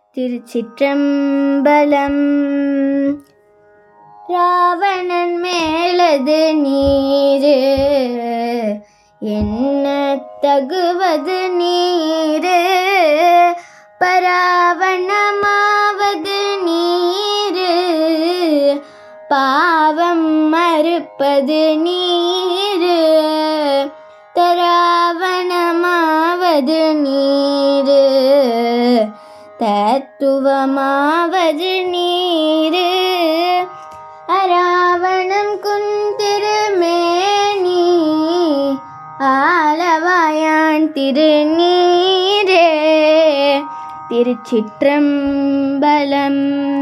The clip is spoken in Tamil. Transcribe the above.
திருச்சிற்றம்பலம் ராவணன் மேலது நீரு என்ன தகுவது நீரு பராவணமாவது நீரு பாவம் மறுப்பது நீரு தராவணமாவது நீரு தத்துவமாவது நீரு அராவணம் குந்திருமேனி ஆலவாயான் திருநீரே திருச்சிற்றம்பலம்